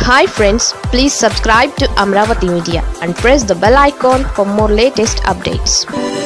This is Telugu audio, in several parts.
hi friends please subscribe to Amaravati media and press the bell icon for more latest updates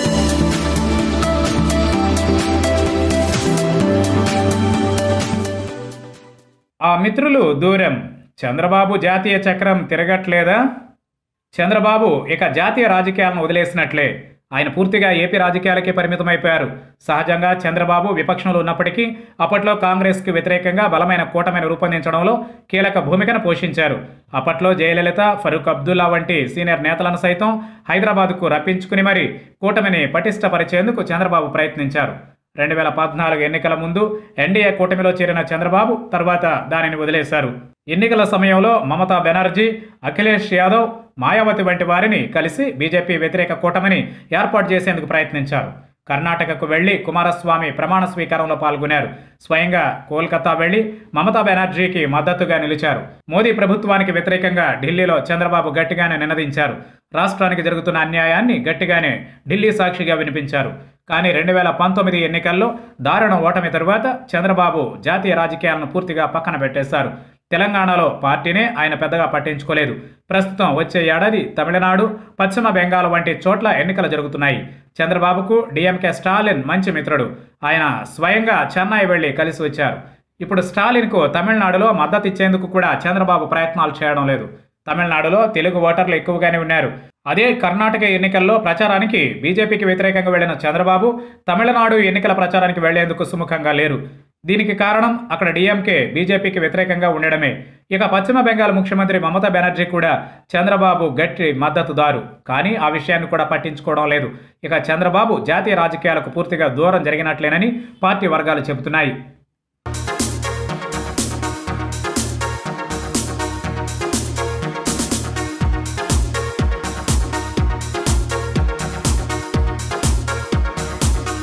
ఆ మిత్రులు దూరం చంద్రబాబు జాతీయ చక్రం తిరగట్లేదా చంద్రబాబు ఇక జాతీయ రాజకీయాలను వదిలేసినట్లే ఆయన పూర్తిగా ఏపీ రాజకీయాలకే పరిమితమైపోయారు సహజంగా చంద్రబాబు విపక్షంలో ఉన్నప్పటికీ అప్పట్లో కాంగ్రెస్కి వ్యతిరేకంగా బలమైన కూటమిని రూపొందించడంలో కీలక భూమికను పోషించారు అప్పట్లో జయలలిత ఫరూక్ అబ్దుల్లా వంటి సీనియర్ నేతలను సైతం హైదరాబాద్కు రప్పించుకుని మరి కూటమిని పటిష్టపరిచేందుకు చంద్రబాబు ప్రయత్నించారు రెండు వేల పద్నాలుగు ఎన్నికల ముందు ఎన్డీఏ కూటమిలో చేరిన చంద్రబాబు తర్వాత దానిని వదిలేశారు ఎన్నికల సమయంలో మమతా బెనర్జీ అఖిలేష్ యాదవ్ మాయావతి వంటి వారిని కలిసి బీజేపీ వ్యతిరేక కూటమిని ఏర్పాటు చేసేందుకు ప్రయత్నించారు కర్ణాటకకు వెళ్లి కుమారస్వామి ప్రమాణ స్వీకారంలో పాల్గొన్నారు స్వయంగా కోల్కతా వెళ్లి మమతా బెనర్జీకి మద్దతుగా నిలిచారు మోదీ ప్రభుత్వానికి వ్యతిరేకంగా ఢిల్లీలో చంద్రబాబు గట్టిగానే నినదించారు రాష్ట్రానికి జరుగుతున్న అన్యాయాన్ని గట్టిగానే ఢిల్లీ సాక్షిగా వినిపించారు కానీ రెండు వేల పంతొమ్మిది ఎన్నికల్లో దారుణ ఓటమి తరువాత చంద్రబాబు జాతీయ రాజకీయాలను పూర్తిగా పక్కన పెట్టేశారు తెలంగాణలో పార్టీనే ఆయన పెద్దగా పట్టించుకోలేదు ప్రస్తుతం వచ్చే ఏడాది తమిళనాడు పశ్చిమ బెంగాల్ వంటి చోట్ల ఎన్నికలు జరుగుతున్నాయి చంద్రబాబుకు డిఎంకే స్టాలిన్ మంచి మిత్రుడు ఆయన స్వయంగా చెన్నై వెళ్లి కలిసి వచ్చారు ఇప్పుడు స్టాలిన్కు తమిళనాడులో మద్దతు ఇచ్చేందుకు కూడా చంద్రబాబు ప్రయత్నాలు చేయడం లేదు తమిళనాడులో తెలుగు ఓటర్లు ఎక్కువగానే ఉన్నారు అదే కర్ణాటక ఎన్నికల్లో ప్రచారానికి బీజేపీకి వ్యతిరేకంగా వెళ్లిన చంద్రబాబు తమిళనాడు ఎన్నికల ప్రచారానికి వెళ్లేందుకు సుముఖంగా లేరు దీనికి కారణం అక్కడ డీఎంకే బీజేపీకి వ్యతిరేకంగా ఉండడమే ఇక పశ్చిమ బెంగాల్ ముఖ్యమంత్రి మమతా బెనర్జీ కూడా చంద్రబాబు గట్టి మద్దతుదారు కానీ ఆ విషయాన్ని కూడా పట్టించుకోవడం లేదు ఇక చంద్రబాబు జాతీయ రాజకీయాలకు పూర్తిగా దూరం జరిగినట్లేనని పార్టీ వర్గాలు చెబుతున్నాయి